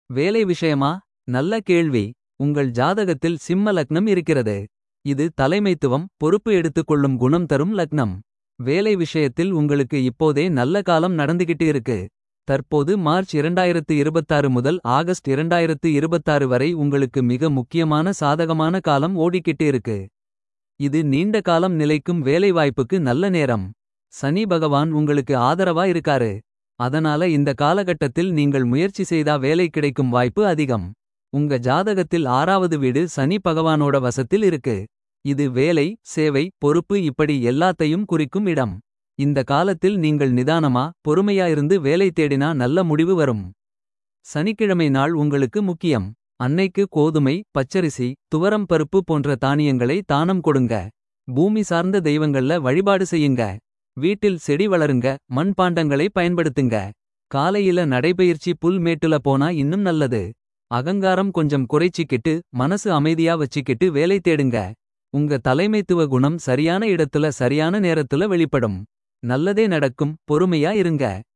வேலை விஷயமா நல்ல கேள்வி உங்கள் ஜாதகத்தில் சிம்ம லக்னம் இருக்கிறது இது தலைமைத்துவம் பொறுப்பு எடுத்துக்கொள்ளும் குணம் தரும் லக்னம் வேலை விஷயத்தில் உங்களுக்கு இப்போதே நல்ல காலம் நடந்துகிட்டு இருக்கு தற்போது மார்ச் 2026 முதல் ஆகஸ்ட் 2026 வரை உங்களுக்கு மிக முக்கியமான சாதகமான காலம் ஓடிக்கிட்டு இருக்கு இது நீண்ட காலம் நிலைக்கும் வேலைவாய்ப்புக்கு நல்ல நேரம் சனி பகவான் உங்களுக்கு ஆதரவா இருக்காரு அதனால இந்த காலகட்டத்தில் நீங்கள் முயற்சி செய்தா வேலை கிடைக்கும் வாய்ப்பு அதிகம் உங்க ஜாதகத்தில் ஆறாவது வீடு சனி பகவானோட வசத்தில் இருக்கு இது வேலை சேவை பொறுப்பு இப்படி எல்லாத்தையும் குறிக்கும் இடம் இந்த காலத்தில் நீங்கள் நிதானமா பொறுமையா இருந்து வேலை தேடினா நல்ல முடிவு வரும் சனிக்கிழமை நாள் உங்களுக்கு முக்கியம் அன்னைக்கு கோதுமை பச்சரிசி துவரம் பருப்பு போன்ற தானியங்களை தானம் கொடுங்க பூமி சார்ந்த தெய்வங்கள்ல வழிபாடு செய்யுங்க வீட்டில் செடி வளருங்க மண்பாண்டங்களை பயன்படுத்துங்க காலையில நடைபயிற்சி புல் மேட்டுல போனா இன்னும் நல்லது அகங்காரம் கொஞ்சம் குறைச்சிக்கிட்டு மனசு அமைதியா வச்சிக்கிட்டு வேலை தேடுங்க உங்க தலைமைத்துவ குணம் சரியான இடத்துல சரியான நேரத்துல வெளிப்படும் நல்லதே நடக்கும் பொறுமையா இருங்க